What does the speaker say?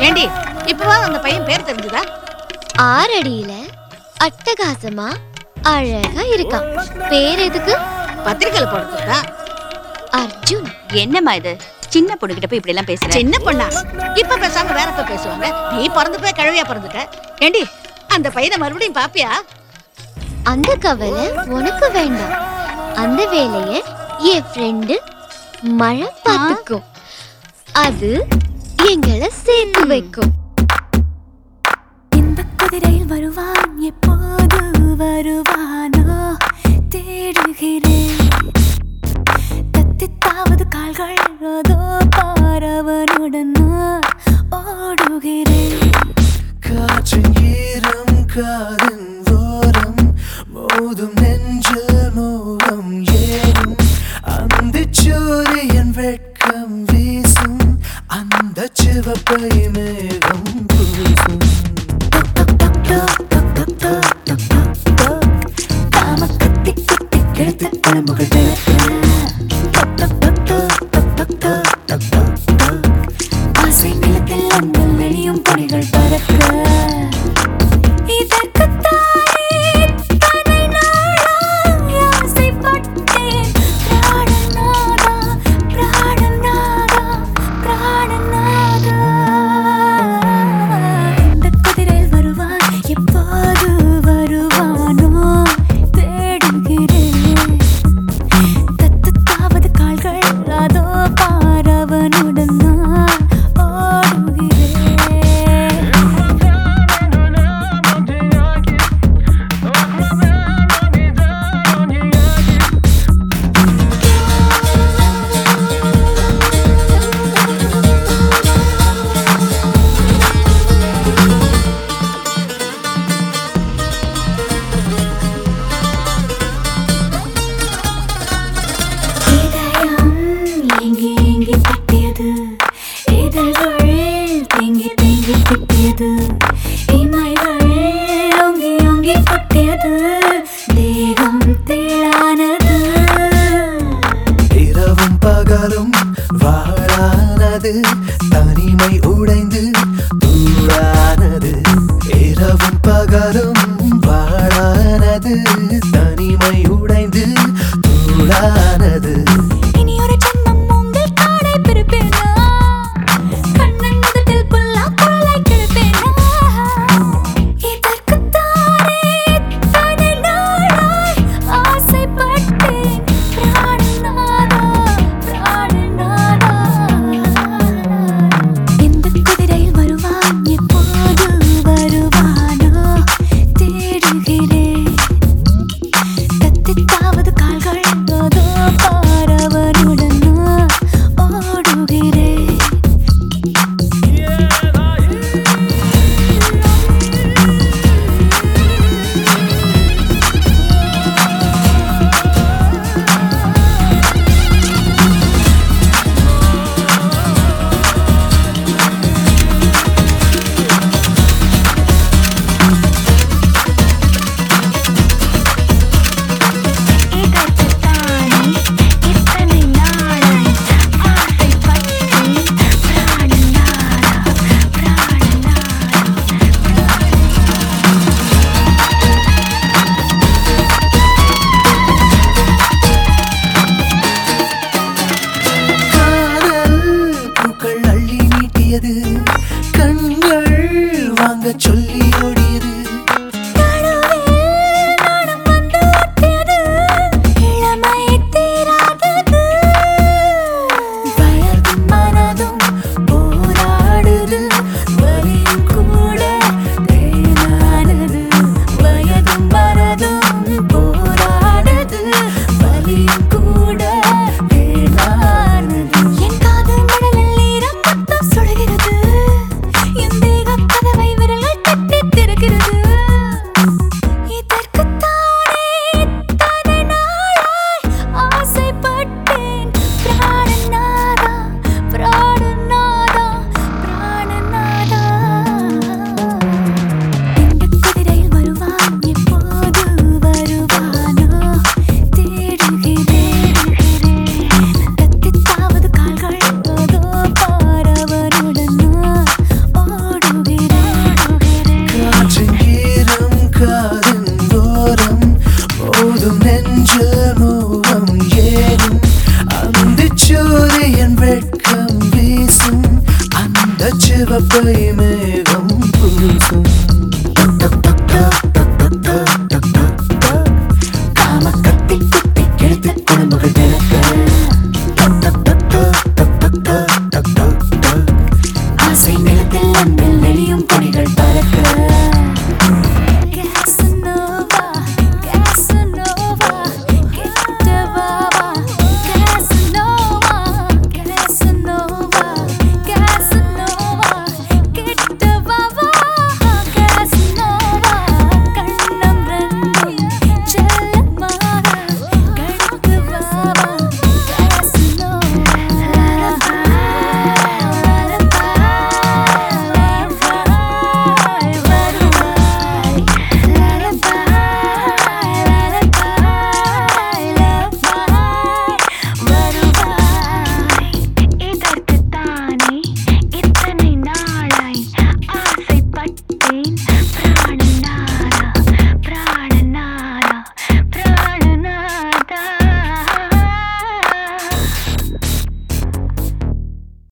ஏண்டி இப்பவா அந்த பையன் பேர் தெரிஞ்சுதா ஆறடியில அட்டகாசமா அழகா இருக்கான் பேர் எதுக்கு பத்திரிக்கையில போடுறதுக்கா அர்ஜுன் என்னம்மா இது சின்ன பொண்ணுகிட்ட போய் இப்படி எல்லாம் பேசுற சின்ன பொண்ணா இப்ப பேசாம வேற எப்ப பேசுவாங்க நீ பிறந்து போய் கழுவியா பிறந்துட்ட ஏண்டி அந்த பையனை மறுபடியும் பாப்பியா அந்த கவலை உனக்கு வேண்டாம் அந்த வேலைய என் ஃப்ரெண்டு மழை பார்த்துக்கும் அது எங்களை சேர்த்து வைக்கும் இந்த குதிரையில் வருவான் எப்போது வருவானோ தேடுகிறேன் தத்தித்தாவது கால்கள் அதோ பாரவனுடன் நான் ஓடுகிறேன் காற்றின் ஈரம் காதின் ஓரம் மோதும் நெஞ்சில் மோகம் ஏறும் அந்த சூரியன் வெட்கம் வீசும் அந்த சிவப்பை மேகம் பூசும் தாம கத்தி குத்தி கிழத்து குழம்புகள் ஆசை நிலத்தில் அந்த நெளியும் பணிகள் பறக்க இதற்குத்தானே தன்னை நாளாய் ஆசைப்பட்டேன். பிராணநாதா, பிராணநாதா, பிராணநாதா. இந்தக் குதிரையில் வருவான், எப்போது வருவானோ தேடுகிறேன் தத்துத்தாவது கால்கள் அதோ பாரவனுடன் நான் ஓடுகிறேன் இதயம் ஏங்கி ஏங்கி தட்டியது இதழ்கள் தேங்கி தேங்கி திட்டியது இமைகள் ஓங்கி ஓங்கி கொட்டியது தேகம் தேளானது இரவும் பகலும் வாழானது தனிமை உடைந்து தூளானது இரவும் பகலும் வாழானது தனிமை உடைந்து தூளானது இனி ஒரு ஜென்மம் உங்கள் காடை பிறப்பேனா கண்ணன் முதட்டில் புல்லா புல்லை கிழப்பேனா இதற்குத்தானே இத்தனை நாளாய் ஆசைப்பட்டேன் பிராணநாதா பிராணநாதா இந்த குதிரையில் வருவான் எப்போது வருவானோ தேடுகிறேன் தத்தித்தாவது கால்கள் அதோ பாரவனுடன் நான் ஓடுகிறேன் இதற்குத்தானே இத்தனை நாளாய் ஆசைப்பட்டேன் பிராணநாதா பிராணநாதா காதல் பூக்கள் அள்ளி நீட்டியது கண்கள் வாங்க சொல்லி ஓடியது நடுவில் நாணம் வந்து ஒட்டியது இளமை தீராதது வயதும் மனதும் போராடுது வலியும் கூட தேனானது வயதும் மனதும் போராடுது வலியும் கூட தேனானது என் காது மணலில் ஈரம் முத்தம் சுடுகிறது என் தேகக் கதவை விரல்கள் தட்டி சிவப்பை மேகம் பூசும் காம கத்தி குத்தி கிழித்து குடும்பங்கள் பிறக்க ஆசை நிலத்தில் அன்பில் நெளியும் கொடிகள் பறக்க